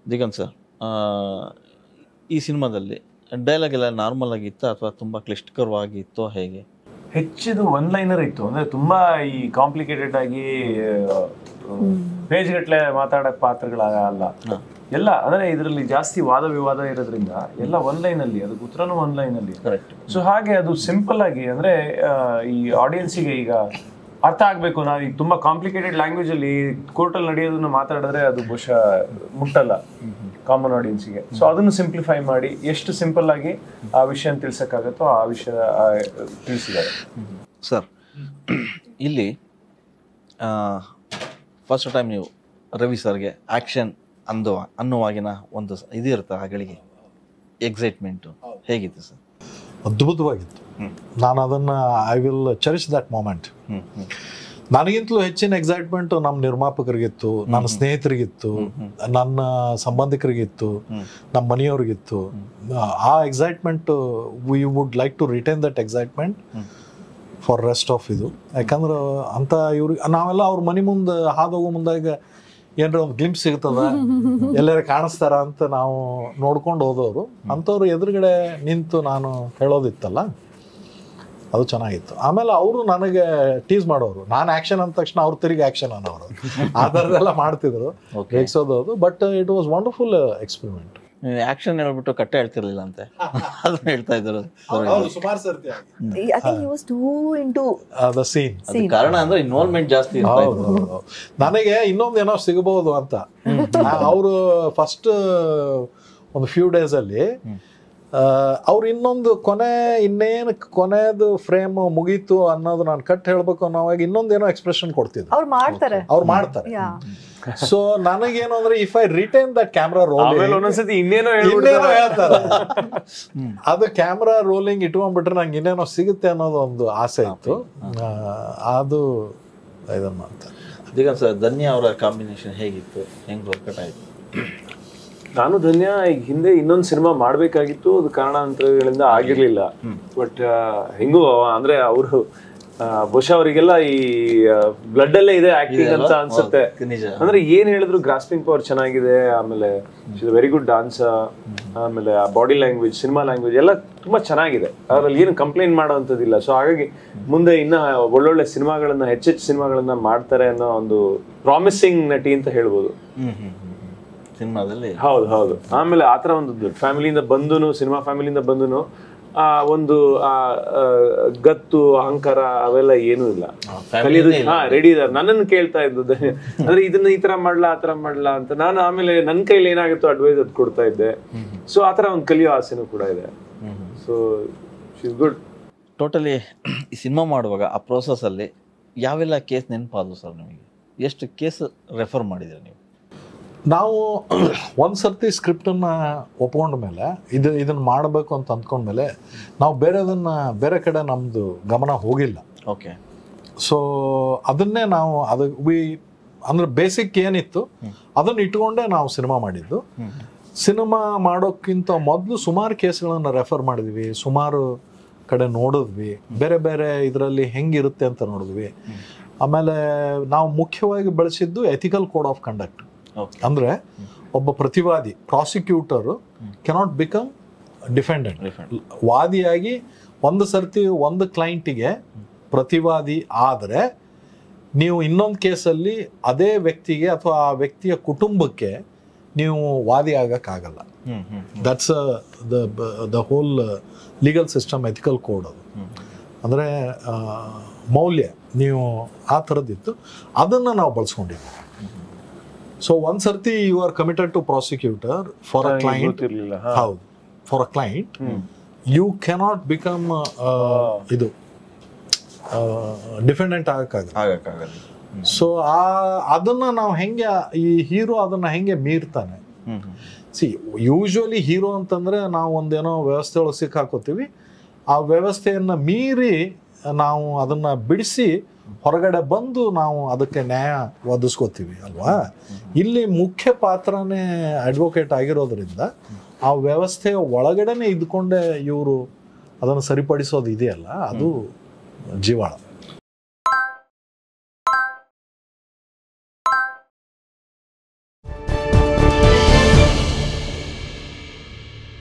Diganth sir ಈ ಸಿನಿಮಾದಲ್ಲಿ dialogue ಎಲ್ಲ ನಾರ್ಮಲ್ ಆಗಿತ್ತಾ ಅಥವಾ ತುಂಬ ಕ್ಲಿಷ್ಟಕರವಾಗಿತ್ತೋ ಹೇಗೆ ಹೆಚ್ಚಿದು ಒನ್ ಲೈನರ್ ಇತ್ತು ಅಂದ್ರೆ ತುಂಬಾ ಈ ಕಾಂಪ್ಲಿಕೇಟೆಡ್ ಆಗಿ ಪೇಜ್ ಗಟ್ಲೆ ಮಾತಾಡಕ್ ಪಾತ್ರಗಳಲ್ಲ ಎಲ್ಲ ಅಂದ್ರೆ ಇದರಲ್ಲಿ ಜಾಸ್ತಿ ವಾದ ವಿವಾದ ಇರೋದ್ರಿಂದ ಎಲ್ಲ ಒನ್ ಲೈನ್ ಅಲ್ಲಿ ಅದಕ್ಕೆ ಉತ್ತರನೂ ಒನ್ ಲೈನ್ ಅಲ್ಲಿ ಕರೆಕ್ಟ್ ಸೊ ಹಾಗೆ ಅದು ಸಿಂಪಲ್ ಆಗಿ ಅಂದ್ರೆ ಆ, ಈ ಆಡಿಯನ್ಸಿಗೆ ಈಗ ಅರ್ಥ ಆಗ್ಬೇಕು ನಾವು ಈಗ ತುಂಬಾ ಕಾಂಪ್ಲಿಕೇಟೆಡ್ ಲ್ಯಾಂಗ್ವೇಜ್ ಅಲ್ಲಿ ಕೋರ್ಟಲ್ಲಿ ನಡೆಯೋದನ್ನ ಮಾತಾಡಿದ್ರೆ ಅದು ಬಹುಶಃ ಮುಟ್ಟಲ್ಲ ಕಾಮನ್ ಆಡಿಯನ್ಸಿಗೆ ಸೊ ಅದನ್ನು ಸಿಂಪ್ಲಿಫೈ ಮಾಡಿ ಎಷ್ಟು ಸಿಂಪಲ್ ಆಗಿ ಆ ವಿಷಯ ತಿಳ್ಸಕ್ಕಾಗತ್ತೋ ಆ ವಿಷಯ ಆ, ತಿಳಿಸಿದ್ದಾರೆ ಸರ್ ಇಲ್ಲಿ ಫಸ್ಟ್ ಟೈಮ್ ನೀವು ರವಿ ಸರ್ಗೆ ಆ್ಯಕ್ಷನ್ ಅಂದು ಅನ್ನುವಾಗಿನ ಒಂದು ಸ- ಇದು ಇರುತ್ತೆ ಆ ಗಳಿಗೆ ಎಕ್ಸೈಟ್ಮೆಂಟು ಹೇಗಿತ್ತು ಸರ್ ಅದ್ಭುತವಾಗಿತ್ತು ನಾನು ಅದನ್ನು I will cherish that moment ಹ್ಞೂ ಹ್ಞೂ ನನಗಿಂತಲೂ ಹೆಚ್ಚಿನ ಎಕ್ಸೈಟ್ಮೆಂಟ್ ನಮ್ಮ ನಿರ್ಮಾಪಕರಿಗಿತ್ತು ನನ್ನ ಸ್ನೇಹಿತರಿಗಿತ್ತು ನನ್ನ ಸಂಬಂಧಿಕರಿಗಿತ್ತು ನಮ್ಮ ಮನೆಯವ್ರಿಗಿತ್ತು ಆ excitement we would like to retain that excitement for rest of ಇದು ಯಾಕಂದ್ರೆ ಅಂತ ಇವ್ರಿಗೆ ನಾವೆಲ್ಲ ಅವ್ರ ಮನೆ ಮುಂದೆ ಹಾದೋಗೋ ಮುಂದಾಗ ಏನಾರ ಒಂದು ಗ್ಲಿಂಪ್ ಸಿಗ್ತದ ಎಲ್ಲಾರ ಕಾಣಿಸ್ತಾರ ಅಂತ ನಾವು ನೋಡ್ಕೊಂಡು ಹೋದವರು ಅಂಥವ್ರು ಎದುರುಗಡೆ ನಿಂತು ನಾನು ಹೇಳೋದಿತ್ತಲ್ಲ ಅದು ಚೆನ್ನಾಗಿತ್ತು ಆಮೇಲೆ ಅವರು ನನಗೆ ಟೀಸ್ ಮಾಡೋರು ನಾನು ಆಕ್ಷನ್ ಅಂದ ತಕ್ಷಣ ಅವ್ರು ತಿರುಗಿ ಆಕ್ಷನ್ ಅನ್ನೋರು ಆ ಥರದ್ದೆಲ್ಲ ಮಾಡ್ತಿದ್ರು Okay. ರೇಗ್ಸೋದು ಅದು but it was wonderful experiment ನೀವು ಆ್ಯಕ್ಷನ್ ಹೇಳ್ಬಿಟ್ಟು ಕಟ್ಟೆ ಹೇಳ್ತಿರ್ಲಿಲ್ಲ ಅಂತೆ ಅದನ್ನ ಹೇಳ್ತಾ ಇದ್ರು ಸುಮಾರು ಸರ್ತಿ I think he was too into the scene ಅದು ಕಾರಣ ಅಂದ್ರೆ ಇನ್ವಾಲ್ವ್ಮೆಂಟ್ ಜಾಸ್ತಿ ಇರ್ತಾ ಹೌದು ಇತ್ತು ಹೌದು. ನನಗೆ ಇನ್ನೊಂದೇನೋ ಸಿಗಬಹುದು ಅಂತ ಅವರು ಫಸ್ಟ್ ಒಂದು ಫ್ಯೂ ಡೇಸ್ ಅಲ್ಲಿ ಅವ್ರು ಇನ್ನೊಂದು ಕೊನೆ ಇನ್ನೇನು ಕೊನೆದು ಫ್ರೇಮ್ ಮುಗೀತು ಅನ್ನೋದು ನಾನು ಕಟ್ ಹೇಳ್ಬೇಕು ಅನ್ನೋವಾಗ ಇನ್ನೊಂದೇನೋ ಎಕ್ಸ್ಪ್ರೆಷನ್ ಕೊಡ್ತಿದ್ರು ಅವ್ರು ಮಾಡ್ತಾರೆ ಅವ್ರು ಮಾಡ್ತಾರೆ ಯಾ ಸೊ ನನಗೇನು ಅಂದ್ರೆ if I retain the camera ಆಮೇಲೆ ರೋಲ್ ಒಂದೊಂದ್ಸತಿ ಇನ್ನೇನೋ ಇನ್ನೇನೋ ಹೇಳ್ಬಿಡ್ತಾರೆ ಹೇಳ್ತಾರೆ ಅದು ಕ್ಯಾಮ್ರಾ ರೋಲಿಂಗ್ ಇಟ್ಕೊಂಡ್ಬಿಟ್ರೆ ನಂಗೆ ಇನ್ನೇನೋ ಸಿಗುತ್ತೆ ಅನ್ನೋದು ಒಂದು ಆಸೆ ಇತ್ತು ಆ, ಅದು ಇದನ್ನ ಮಾಡ್ತಾರೆ ಈಗ ಸರ್ ಧನ್ಯ ಅವರ ಕಾಂಬಿನೇಷನ್ ಹೇಗಿತ್ತು ಹೆಂಗ್ ವರ್ಕೌಟ್ ಆಯ್ತು ನಾನು ಧನ್ಯ ಈಗ ಹಿಂದೆ ಇನ್ನೊಂದು ಸಿನಿಮಾ ಮಾಡ್ಬೇಕಾಗಿತ್ತು ಅದು ಕಾರಣಾಂತರಗಳಿಂದ ಆಗಿರ್ಲಿಲ್ಲ ಬಟ್ ಹೆಂಗೂ ಅವ- ಅಂದ್ರೆ ಅವರು ಬಹುಶಃ ಅವರಿಗೆಲ್ಲ ಈ ಬ್ಲಡ್ ಅಲ್ಲೇ ಇದೆ ಆಕ್ಟಿಂಗ್ ಅಂತ ಅನ್ಸುತ್ತೆ ಹೌದು, ನಿಜ ಅಂದ್ರೆ ಏನ್ ಹೇಳಿದ್ರು ಗ್ರಾಸ್ಪಿಂಗ್ ಪವರ್ ಚೆನ್ನಾಗಿದೆ ಆಮೇಲೆ ವೆರಿ ಗುಡ್ ಡಾನ್ಸ್ ಆಮೇಲೆ ಬಾಡಿ ಲ್ಯಾಂಗ್ವೇಜ್ ಸಿನಿಮಾ ಲ್ಯಾಂಗ್ವೇಜ್ ಎಲ್ಲ ತುಂಬಾ ಚೆನ್ನಾಗಿದೆ ಅದ್ರಲ್ಲಿ ಏನು ಕಂಪ್ಲೇಂಟ್ ಮಾಡೋವಂಥದ್ದಿಲ್ಲ ಸೊ ಹಾಗಾಗಿ ಮುಂದೆ ಇನ್ನ ಒಳ್ಳೊಳ್ಳೆ ಸಿನಿಮಾಗಳನ್ನ ಹೆಚ್ಚೆಚ್ಚು ಸಿನಿಮಾಗಳನ್ನ ಮಾಡ್ತಾರೆ ಅನ್ನೋ ಒಂದು ಪ್ರಾಮಿಸಿಂಗ್ ನಟಿ ಅಂತ ಹೇಳ್ಬೋದು ಹ್ಮ್ ಹ್ಮ್ ಹ್ಮ್ ಸಿನಿಮಾದಲ್ಲಿ ಹೌದು ಹೌದು ಆಮೇಲೆ ಆತರ ಒಂದು ಫ್ಯಾಮಿಲಿಯಿಂದ ಬಂದುನು ಸಿನಿಮಾ ಫ್ಯಾಮಿಲಿಯಿಂದ ಬಂದುನು ಆ ಒಂದು ಆ ಆ, ಗತ್ತು ಅಹಂಕಾರ ಅವೆಲ್ಲ ಏನೂ ಇಲ್ಲ ಕಲಿಯೋದು ಹಾ ರೆಡಿ ಇದಾರೆ ನನ್ನನ್ನು ಕೇಳ್ತಾ ಇದ್ದು ಧನ್ಯ. ಅಂದ್ರೆ ಇದನ್ನ ಈ ತರ ಮಾಡ್ಲಾ ಆ ತರ ಮಾಡ್ಲಾ ಅಂತ ನಾನು ಆಮೇಲೆ ನನ್ನ ಕೈಲಿ ಏನಾಗುತ್ತೋ ಅಡ್ವೈಸ್ ಅದು ಕೊಡ್ತಾ ಇದ್ದೆ ಸೊ ಆತರ ಒಂದು ಕಲಿಯೋ ಆಸೆನೂ ಕೂಡ ಇದೆ ಸೊ ಶಿಸ್ ಗುಡ್ ಟೋಟಲಿ ಈ ಸಿನಿಮಾ ಮಾಡುವಾಗ ಆ ಪ್ರೋಸೆಸ್ಸಲ್ಲಿ ಯಾವೆಲ್ಲ ಕೇಸ್ ನೆನಪಾದವು ಸರ್ ನಿಮಗೆ ಎಷ್ಟು ಕೇಸ್ ರೆಫರ್ ಮಾಡಿದ್ರಿ ನೀವು ನಾವು ಒಂದು ಸರ್ತಿ ಸ್ಕ್ರಿಪ್ಟನ್ನು ಒಪ್ಕೊಂಡ ಮೇಲೆ ಇದು ಇದನ್ನು ಮಾಡಬೇಕು ಅಂತ ಅಂದ್ಕೊಂಡ್ಮೇಲೆ ನಾವು ಬೇರೆದನ್ನು ಬೇರೆ ಕಡೆ ನಮ್ಮದು ಗಮನ ಹೋಗಿಲ್ಲ ಓಕೆ ಸೊ ಅದನ್ನೇ ನಾವು ಅದು ವಿ ಅಂದ್ರೆ ಬೇಸಿಕ್ ಏನಿತ್ತು ಅದನ್ನು ಇಟ್ಕೊಂಡೇ ನಾವು ಸಿನಿಮಾ ಮಾಡಿದ್ದು ಸಿನಿಮಾ ಮಾಡೋಕ್ಕಿಂತ ಮೊದಲು ಸುಮಾರು ಕೇಸ್ಗಳನ್ನು ರೆಫರ್ ಮಾಡಿದ್ವಿ ಸುಮಾರು ಕಡೆ ನೋಡಿದ್ವಿ ಬೇರೆ ಬೇರೆ ಇದರಲ್ಲಿ ಹೆಂಗಿರುತ್ತೆ ಅಂತ ನೋಡಿದ್ವಿ ಆಮೇಲೆ ನಾವು ಮುಖ್ಯವಾಗಿ ಬಳಸಿದ್ದು ethical code of conduct okay ಅಂದ್ರೆ ಒಬ್ಬ ಪ್ರತಿವಾದಿ ಪ್ರಾಸಿಕ್ಯೂಟರು ಕೆನಾಟ್ ಬಿಕಮ್ ಡಿಫೆಂಡೆಂಟ್ ವಾದಿಯಾಗಿ ಒಂದು ಸರ್ತಿ ಒಂದು ಕ್ಲೈಂಟಿಗೆ ಪ್ರತಿವಾದಿ ಆದರೆ ನೀವು ಇನ್ನೊಂದು ಕೇಸಲ್ಲಿ ಅದೇ ವ್ಯಕ್ತಿಗೆ ಅಥವಾ ಆ ವ್ಯಕ್ತಿಯ ಕುಟುಂಬಕ್ಕೆ ನೀವು ವಾದಿ ಆಗಕ್ಕಾಗಲ್ಲ hmm hmm that's the the whole legal system ethical code ಅದು ಅಂದರೆ ಮೌಲ್ಯ ನೀವು ಆ ಥರದ್ದಿತ್ತು ಅದನ್ನು ನಾವು ಬಳಸ್ಕೊಂಡಿದ್ವಿ ಸೊ ಒಂದು ಸರ್ತಿ you are committed to prosecutor for a client ಗೊತ್ತಿರ್ಲಿಲ್ಲ ಹೌದು for a client you cannot become ಇದು ಡಿಫೆಂಡೆಂಟ್ ಆಗಕ್ಕಾಗಲ್ಲ ಆಗಕ್ಕಾಗಲ್ಲ ಸೊ ಆ ಅದನ್ನ ನಾವು ಹೆಂಗೆ ಈ ಹೀರೋ ಅದನ್ನ ಹೆಂಗೆ ಮೀರ್ತಾನೆ hmm hmm see usually hero ಅಂತಂದ್ರೆ ನಾವು ಒಂದೇನೋ ವ್ಯವಸ್ಥೆ ಒಳಗೆ ಸಿಕ್ಕಾಕೋತೀವಿ ಆ ವ್ಯವಸ್ಥೆಯನ್ನ ಮೀರಿ ನಾವು ಅದನ್ನ ಬಿಡಿಸಿ ಹೊರಗಡೆ ಬಂದು ನಾವು ಅದಕ್ಕೆ ನ್ಯಾಯ ಒದಗಿಸ್ಕೋತೀವಿ ಅಲ್ವಾ ಇಲ್ಲಿ ಮುಖ್ಯ ಪಾತ್ರನೇ ಅಡ್ವೊಕೇಟ್ ಆಗಿರೋದ್ರಿಂದ ಆ ವ್ಯವಸ್ಥೆಯ ಒಳಗಡೆನೆ ಇದ್ಕೊಂಡೆ ಇವರು ಅದನ್ನು ಸರಿಪಡಿಸೋದು ಇದೆಯಲ್ಲ ಅದು ಜೀವಾಳ